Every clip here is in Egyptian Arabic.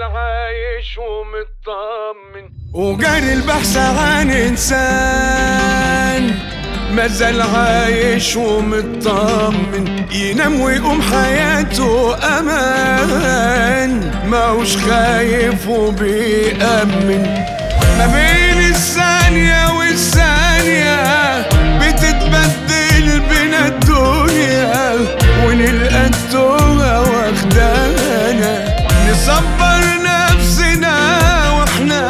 عايش ومطمن وجاري البحث عن انسان ما زال عايش ومطمن ينام ويقوم حياته امان ماهوش خايف وبيأمن ما بين الثانية والثانية بتتبدل بينا الدنيا ونلقى الدنيا واخدانا نصبر نفسنا واحنا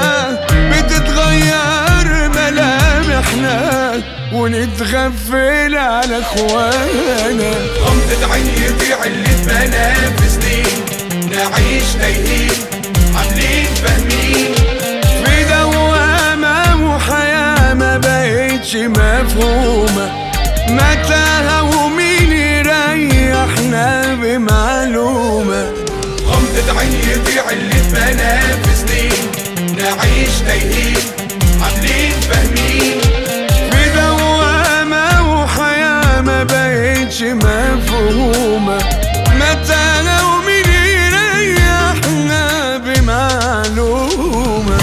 بتتغير ملامحنا ونتغفل على اخوانا غمضة عين يضيع اللي اتبنى في سنين نعيش تايهين عاملين فاهمين في دوامة وحياة ما بقتش مفهومة متاهة ومين يريحنا بمعلومة غمضة عين يضيع اللي اتبنى في سنين نعيش تايهين عاملين فاهمين في دوامة وحياة ما بقتش مفهومة متاهة ومين يريحنا بمعلومة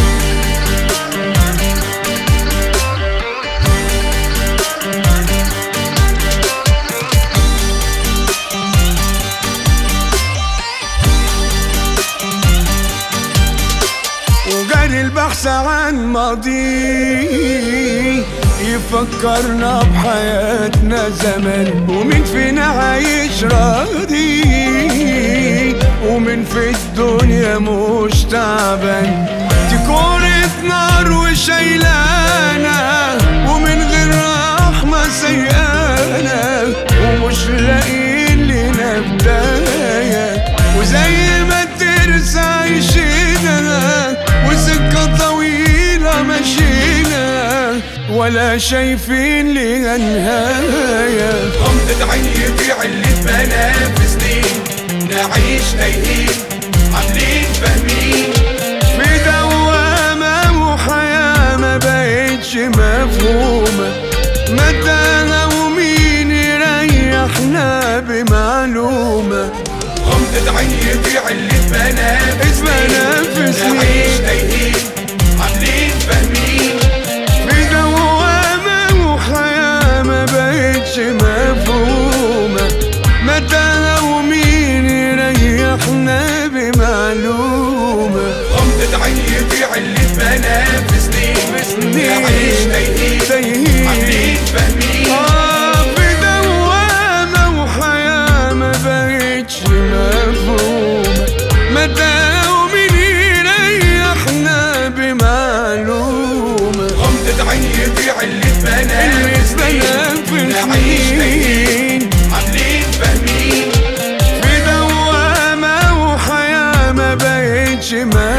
وجاري البحث عن ماضي يفكرنا بحياتنا زمان ومين فينا عايش راضي ومين في الدنيا مش تعبان دي كورة نار وشايلانا ومن غير رحمة سيئانا ومش لاقيين لنا بداية وزي ما الترس عايشينا وسكة طويلة مشينا ولا شايفين ليها نهاية غمضة عين يضيع اللي اتبنى في سنين نعيش تايهين عاملين فاهمين في دوامة وحياة ما بقتش مفهومة متاهة ومين يريحنا بمعلومة غمضة عين يضيع اللي اتبنى في اتبنى في سنين. نعيش تايهين عاملين فاهمين في دوامة وحياة ما بقتش مفهومة متاهة ومين يريحنا بمعلومة غمضة عين يضيع اللي اتبنى في سنين نعيش تايهين تايهين. عاملين فاهمين آه في دوامة وحياة ما بقتش مفهومة متاهة ومين يريحنا بمعلومة غمضة عين يضيع اللي اتبنى اللي في سنين اتبنى في نعيش تايهين سنين عاملين فاهمين في دوامة وحياة ما بقتش مفهومة